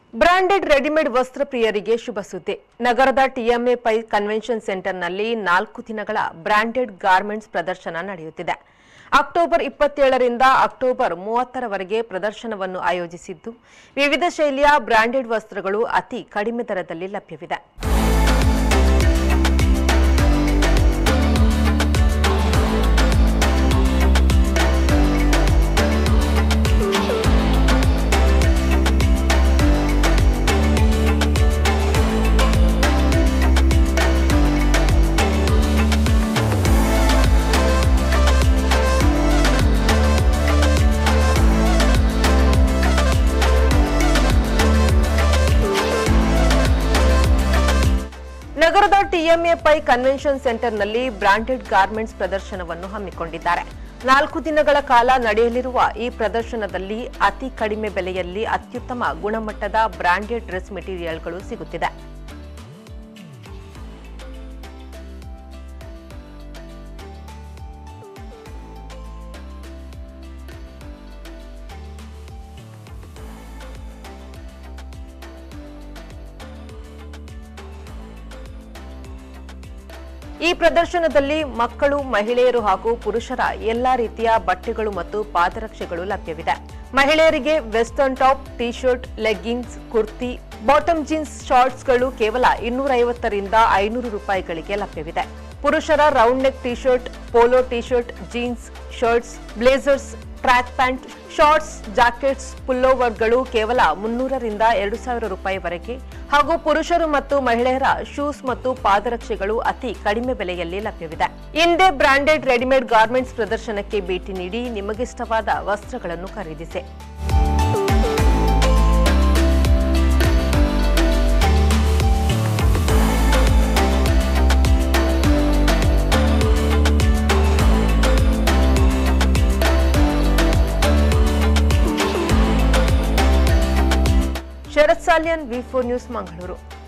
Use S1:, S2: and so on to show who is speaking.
S1: branded readymade ವಸ್ತ್ರ ಪ್ರಿಯರಿಗೆ ಶುಭ ಸುದ್ದಿ ನಗರದ ಟಿಎಂಎ ಪೈ ಕನ್ವೆನ್ಷನ್ ಸೆಂಟರ್ನಲ್ಲಿ ನಾಲ್ಕು ದಿನಗಳ ಬ್ರಾಂಡೆಡ್ ಗಾರ್ಮೆಂಟ್ಸ್ ಪ್ರದರ್ಶನ ನಡೆಯುತ್ತಿದೆ ಅಕ್ಟೋಬರ್ ಇಪ್ಪತ್ತೇಳರಿಂದ ಅಕ್ಟೋಬರ್ ಮೂವತ್ತರವರೆಗೆ ಪ್ರದರ್ಶನವನ್ನು ಆಯೋಜಿಸಿದ್ದು ವಿವಿಧ ಶೈಲಿಯ ಬ್ರಾಂಡೆಡ್ ವಸ್ತ್ರಗಳು ಅತಿ ಕಡಿಮೆ ದರದಲ್ಲಿ ಲಭ್ಯವಿದೆ ನಗರದ ಟಿಎಂಎ ಪೈ ಕನ್ವೆನ್ಷನ್ ಸೆಂಟರ್ನಲ್ಲಿ ಬ್ರಾಂಡೆಡ್ ಗಾರ್ಮೆಂಟ್ಸ್ ಪ್ರದರ್ಶನವನ್ನು ಹಮ್ಮಿಕೊಂಡಿದ್ದಾರೆ ನಾಲ್ಕು ದಿನಗಳ ಕಾಲ ನಡೆಯಲಿರುವ ಈ ಪ್ರದರ್ಶನದಲ್ಲಿ ಅತಿ ಕಡಿಮೆ ಬೆಲೆಯಲ್ಲಿ ಅತ್ಯುತ್ತಮ ಗುಣಮಟ್ಟದ ಬ್ರಾಂಡೆಡ್ ಡ್ರೆಸ್ ಮೆಟೀರಿಯಲ್ಗಳು ಸಿಗುತ್ತಿದೆ ಈ ಪ್ರದರ್ಶನದಲ್ಲಿ ಮಕ್ಕಳು ಮಹಿಳೆಯರು ಹಾಗೂ ಪುರುಷರ ಎಲ್ಲಾ ರೀತಿಯ ಬಟ್ಟೆಗಳು ಮತ್ತು ಪಾದರಕ್ಷೆಗಳು ಲಭ್ಯವಿದೆ ಮಹಿಳೆಯರಿಗೆ western top T shirt leggings kurti bottom jeans ಶಾರ್ಟ್ಸ್ಗಳು ಕೇವಲ ಇನ್ನೂರ ಐವತ್ತರಿಂದ ಐನೂರು ರೂಪಾಯಿಗಳಿಗೆ ಲಭ್ಯವಿದೆ ಪುರುಷರ round neck T shirt polo T shirt jeans shirts blazers track pant shorts jackets ಪುಲ್ಲೋವರ್ಗಳು ಕೇವಲ ಮುನ್ನೂರರಿಂದ ಎರಡು ಸಾವಿರ ರೂಪಾಯಿವರೆಗೆ ಹಾಗೂ ಪುರುಷರು ಮತ್ತು ಮಹಿಳೆಯರ ಶೂಸ್ ಮತ್ತು ಪಾದರಕ್ಷೆಗಳು ಅತಿ ಕಡಿಮೆ ಬೆಲೆಯಲ್ಲಿ ಲಭ್ಯವಿದೆ ಇಂದೇ ಬ್ರಾಂಡೆಡ್ ರೆಡಿಮೇಡ್ ಗಾರ್ಮೆಂಟ್ಸ್ ಪ್ರದರ್ಶನಕ್ಕೆ ಭೇಟಿ ನೀಡಿ ನಿಮಗಿಷ್ಟವಾದ ವಸ್ತ್ರಗಳನ್ನು ಖರೀದಿಸಿ Sharath Salian V four news Mangaluru